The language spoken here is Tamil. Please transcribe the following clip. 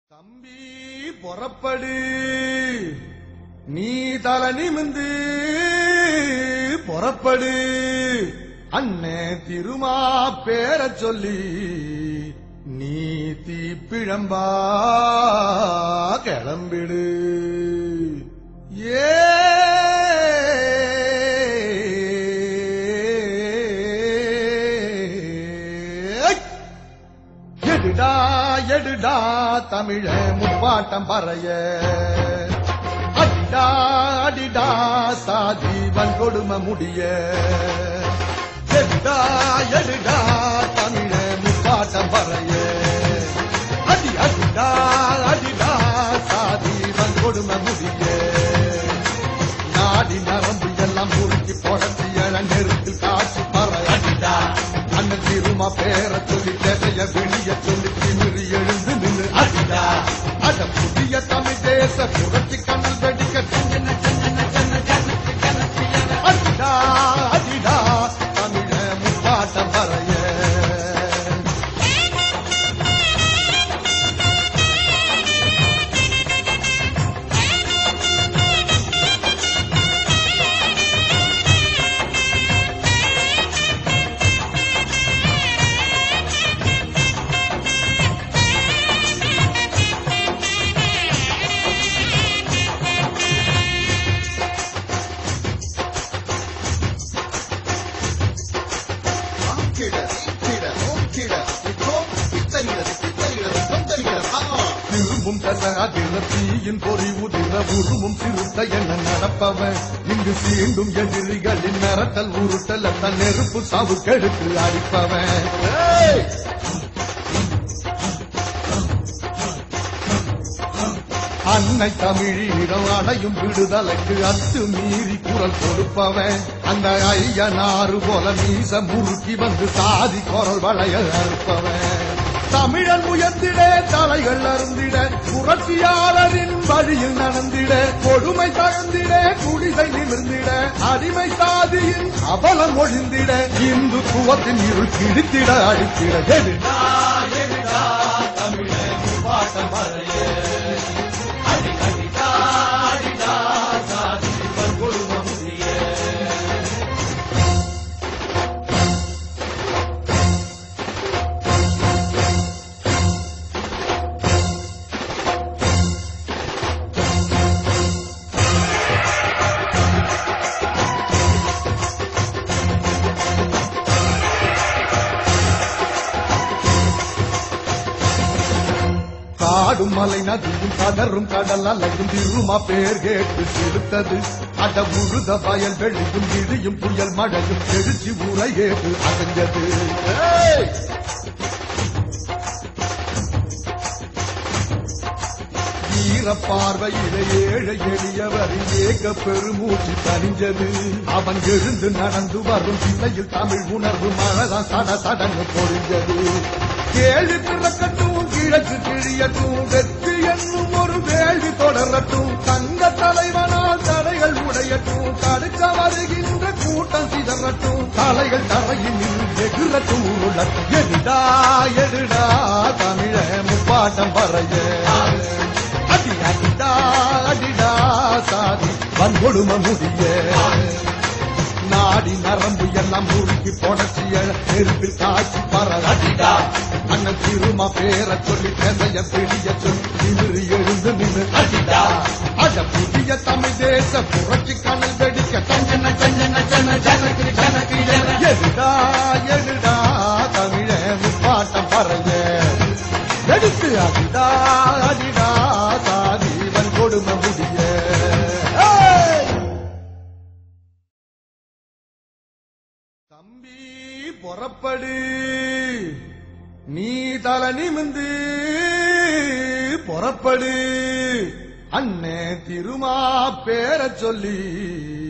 தம்பி பொறப்படு நீ தல நிமிந்து பொறப்படு அண்ணே திருமா பேர சொல்லி நீ தீப்பிழம்பா கிளம்பிடு ஏ எடுடா எடுடா தமிழ முப்பாட்டம் பறைய அடிடா அடிடா சாதி வன்கொடுமை முடிய எடுடா எடுடா தமிழ முப்பாட்டம் பறைய அடி அடிடா அடிடா சாதி வன்கொடுமை முடிய நாடி நரம்பு எல்லாம் முறுக்கி புடச்சி இளநெருத்தில் காட்சி பற அடிடா அண்ணன் திருமா பேர சொல்லி தேவைய வெளிய சொல்லி திமிரி எழுந்து நின்று அடிடா அட புதிய தமிழ் தேச புரட்சி கண்ணல் வெடிக்க செஞ்சன செஞ்சன சென்ன ஜனக்கு கணக்கு என அடிடா அடிடா தமிழ முப்பாட்டம் பறைய ஆக்கிட, ஈக்கிட, நோக்கிட, இப்போ பித்தறிகிறது, பித்தறிகிறது, தொந்தறிகிறது. ஆ. திரும்பும் தசகாதிர தீயின் பொறி உதிர உருவும் சிறுத்த என நடப்பவன் இங்கு சீண்டும் எதிரிகளின் மிரட்டல் உருட்டல் தன் நெருப்பு சாவு கெடுத்து அடிப்பவன் ஏய்! அன்னை தமிழீழம் அடையும் விடுதலைக்கு அத்து மீறி குரல் கொடுப்பவன் அந்த ஐயனாறு போல மீச முறுக்கி வந்து சாதி குரல் வளைய அறுப்பவன் தமிழன் உயர்ந்திட தலைகள் அருந்திட புரட்சியாளரின் வழியில் நடந்திட கொடுமை தகர்ந்திட குடிசை நிமிர்ந்திட அடிமை சாதியின் அவலம் ஒழிந்திட இந்துத்துவத்தின் இருள் கிழித்திட அடித்திட எதிடா எதிடா தமிழன் பாட்டம் வரைய அடி அடிடா அடிடா சாதி வன்கொடுமை முடிய காடும் மலை நதியும் கதரும் கடல் அலையும் திருமா பேர் கேட்டு சிறுத்தது அட உருத வயல் வெளியும் இடியும் புயல் மழையும் எழுச்சி உரையேது அடைஞ்சது ஏய்! வீர பார்வையில ஏழை எளியவரின் ஏக பெருமூச்சு தனிஞ்சது அவன் எழுந்து நடந்து வரும் திசையில் தமிழ் உணர்வு மழைதான் சட சடங்கு பொழிஞ்சது கேள்வி பிறக்கட்டும் கிழக்கு கிழியட்டும் வெற்றி என்னும் ஒரு வேள்வி தொடரட்டும் தங்க தலைவனால் தடைகள் உடையட்டும் தடுக்க வருகின்ற கூட்டம் சிதறட்டும் தலைகள் தரையில் எகிரட்டும் உருளட்டும் எதுடா எதுடா தமிழ முப்பாட்டம் பறைய அடி அடிடா அடிடா சாதி வன்கொடுமை முடிய நாடி நரம்பு எல்லாம் முறுக்கி புடச்சிய நெருப்பில் காட்சி பற அடிடா அண்ணன் திருமா பேர சொல்லி பெதைய பிடிய சொல்லி திமிரி எழுந்து நின்று அடிடா அட புதிய தமிழ் தேச புரட்சி கணல் வெடிக்க சஞ்சன சஞ்சன சன ஜனக்கு ஜனக்கு என எதுடா எதுடா தமிழ முப்பாட்டம் பறைய எடுத்து அடிடா அடிடா சாதி வன்கொடுமை முடிய ஏய்! தம்பி பொறப்படு நீ தல நிமிந்து பொறப்படு அண்ணே திருமா பேர சொல்லி